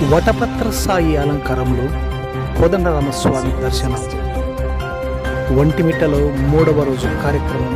వటపత్ర సాయి అలంకారంలో కోదండరామస్వామి దర్శనం ఒంటిమిట్టలో మూడవ రోజు కార్యక్రమం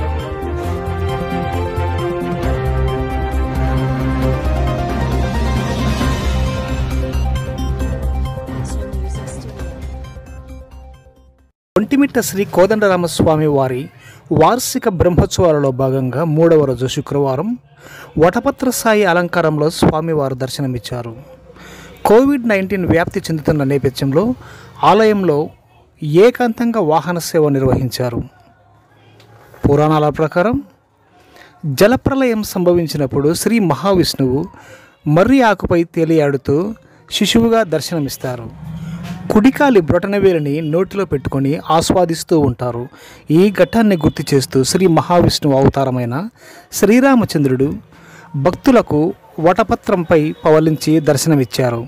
ఒంటిమిట్ట శ్రీ కోదండరామస్వామి వారి వార్షిక బ్రహ్మోత్సవాలలో భాగంగా మూడవ రోజు శుక్రవారం వటపత్ర సాయి అలంకారంలో స్వామివారు దర్శనమిచ్చారు కోవిడ్ నైన్టీన్ వ్యాప్తి చెందుతున్న నేపథ్యంలో ఆలయంలో ఏకాంతంగా వాహన సేవ నిర్వహించారు పురాణాల ప్రకారం జలప్రలయం సంభవించినప్పుడు శ్రీ మహావిష్ణువు మర్రి ఆకుపై తేలియాడుతూ శిశువుగా దర్శనమిస్తారు కుడికాలి బ్రొటనవేలిని నోటిలో పెట్టుకొని ఆస్వాదిస్తూ ఉంటారు ఈ ఘట్టాన్ని గుర్తు చేస్తూ శ్రీ మహావిష్ణువు అవతారమైన శ్రీరామచంద్రుడు భక్తులకు వటపత్రంపై పవలించి దర్శనమిచ్చారు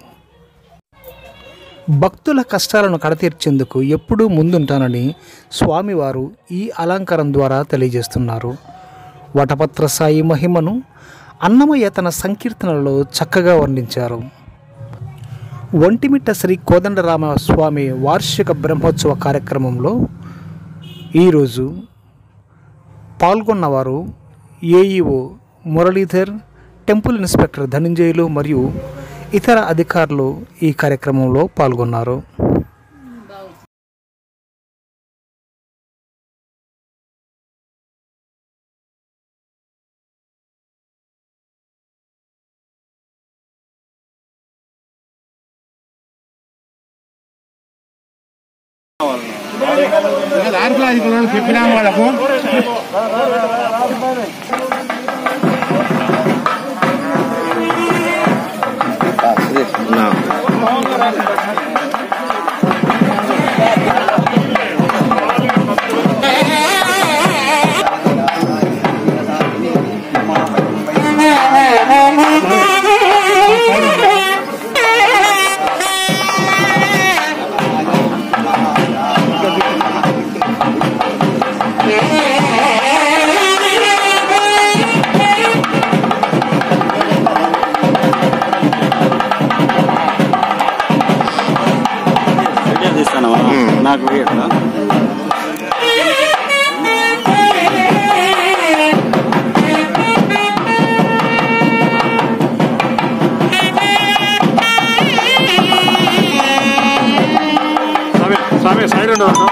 భక్తుల కష్టాలను కడతీర్చేందుకు ఎప్పుడూ ముందుంటానని స్వామివారు ఈ అలంకారం ద్వారా తెలియజేస్తున్నారు వటపత్ర సాయి మహిమను అన్నమయ్య తన సంకీర్తనలో చక్కగా వర్ణించారు ఒంటిమిట్ట శ్రీ కోదండరామ స్వామి వార్షిక బ్రహ్మోత్సవ కార్యక్రమంలో ఈరోజు పాల్గొన్నవారు AEO Muralidhar temple inspector Dhananjayulu మరియు ఇతర అధికారులు ఈ కార్యక్రమంలో పాల్గొన్నారు దాంట్లో అది కూడా చెప్పినాము వాళ్ళకు వీడియో తీస్తాను నాకు వీడియో స్వామి స్వామి సైడ్ ఉండదు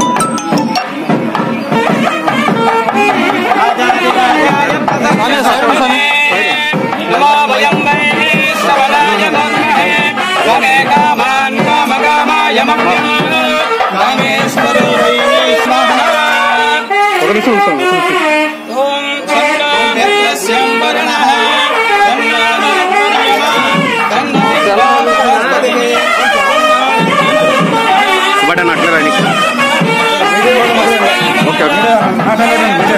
ఒక నిమిషం ఉంటాను బట్ అట్లా రాని ఓకే ఓకే